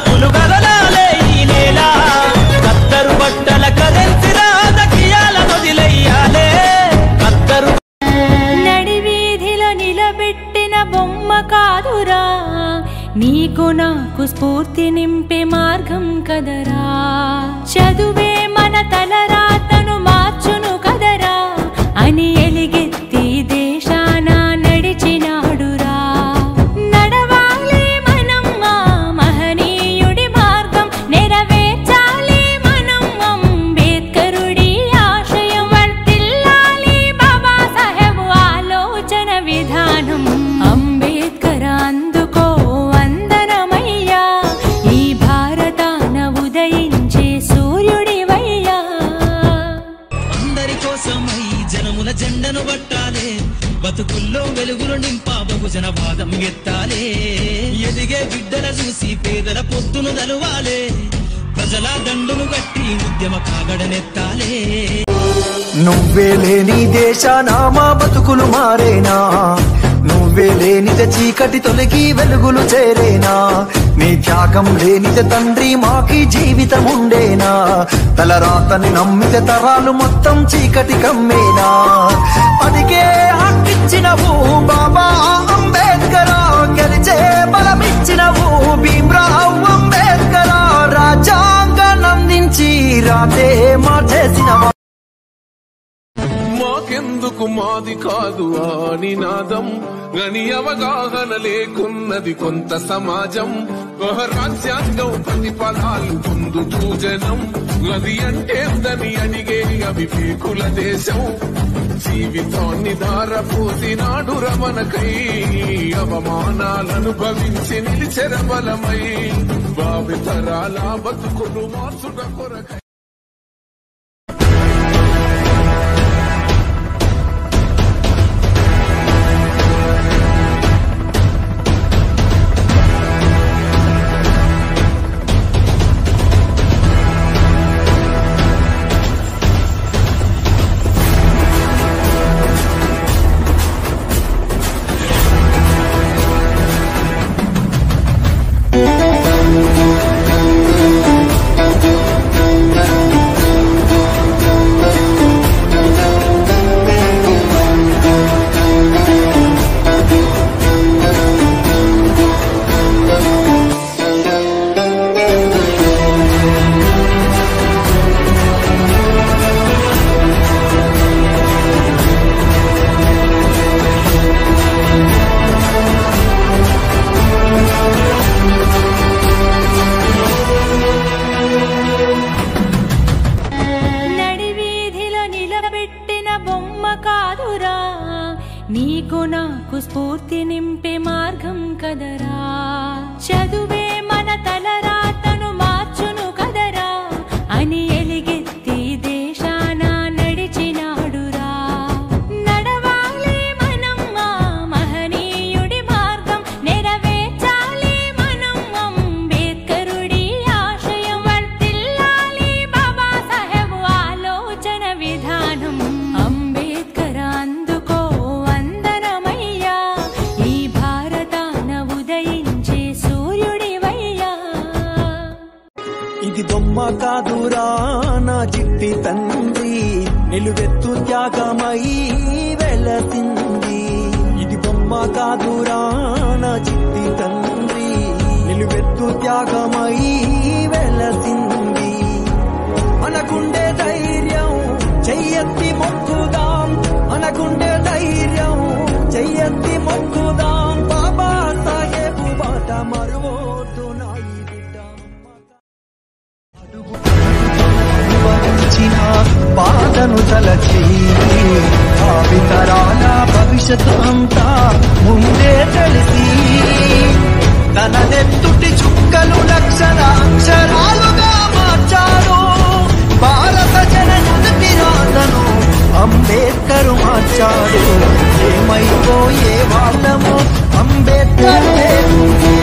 యువకులు కదలాలే ఈ నేల కత్తరు బట్టల కరెన్సీ రాజకీయాల వదిలెయ్యాలే కత్తరు నడి వీధిలో నిలబెట్టిన బొమ్మ కాదురా నీకు నాకు స్ఫూర్తి నింపే మార్గం కదరా చదువే మన తలరాతను మార్చును కదరా అని ఎలిగెత్తి దేశాన నడిచినాడురా నడవాలి మనం ఆ మహనీయుడి మార్గం నెరవేర్చాలి మనం అంబేద్కరుడి ఆశయం వర్తిల్లాలి బాబా సాహెబ్ ఆలోచన విధానం అంబేద్కర్ అందుకో వందనమయ్యా ఈ భారతాన ఉదయించే సూర్యుడివయ్యా అందరి కోసమై జనముల జెండను పట్టాలే బతుకుల్లో వెలుగులు నింపా బహుజన వాదం ఎత్తాలే ఎదిగే బిడ్డల చూసి పేదల పొత్తును దలువాలే ప్రజల దండును గట్టి ఉద్యమ కాగడనెత్తాలే నువ్వే లేని దేశాన మా బతుకులు మారేనా నువ్వే లేనిద చీకటి తొలగి వెలుగులు చేరేనా నీ త్యాగం లేనిద తండ్రి మాకి జీవితం ఉండేనా తలరాతని నమ్మిత తరాలు మొత్తం చీకటి కమ్మేనా పదికే హక్కిచ్చినవు బాబా అంబేద్కర్ గెలిచే బలమిచ్చినవు భీమ్రావ్ అంబేద్కర్ రాజ్యాంగాన్నందించి రాతే మార్చేసినవా మాకెందుకు మాది కాదు ఆ నినాదం గని అవగాహన లేకున్నది కొంత సమాజం ఒక రాజ్యాంగం ప్రతిఫలాలు పొందుతూ జనం అది అంటేందని అడిగే అవివేకుల దేశం జీవితాన్ని ధారపోసినాడు రమణకై అవమానాలను భవించి నిలిచెర బలమై భావితరాల బతుకులు మార్చుట కొరకై నడి వీధిలో నిలబెట్టిన బొమ్మ కాదురా నీకు నాకు స్ఫూర్తి నింపే మార్గం కదరా చదువే మన తలరాతను మార్చును కదరా అని ఎలిగెత్తి దేశాన నడిచినాడురా నడవాలి మనం ఆ మహనీయుడి మార్గం నెరవేర్చాలి మనం అంబేద్కరుడి ఆశయం వర్తిల్లాలి బాబా సాహెబ్ ఆలోచన విధానం అంబేద్కర్ అందుకో వందనమయ్యా ఈ భారతాన ఉదయించే సూర్యుడివయ్యా ఇది బొమ్మ కాదురా నా చిట్టి తండ్రి నిలువెత్తు త్యాగమై వెలసింది ఇది బొమ్మ కాదురా నా చిట్టి తండ్రి నిలువెత్తు త్యాగమై వెలసింది మనకుండే ధైర్యం చెయ్యెత్తి మొక్కుదాం మనకుండే ధైర్యం చెయ్యెత్తి మొక్కుదాం బాబా సాహెబు బాట మరువోదు నాయి బిడ్డ భరించిన బాధను తలచి భావితరాల భవిష్యత్తు అంతా ముందే తెలిసి తన నెత్తుటి చుక్కలు లక్షల అక్షరాలుగా మార్చాడు భారత జన నుదుటి రాతను అంబేద్కర్ మార్చాడు ఏమైపోయే వాళ్ళము అంబేద్కర్ లేకుంటే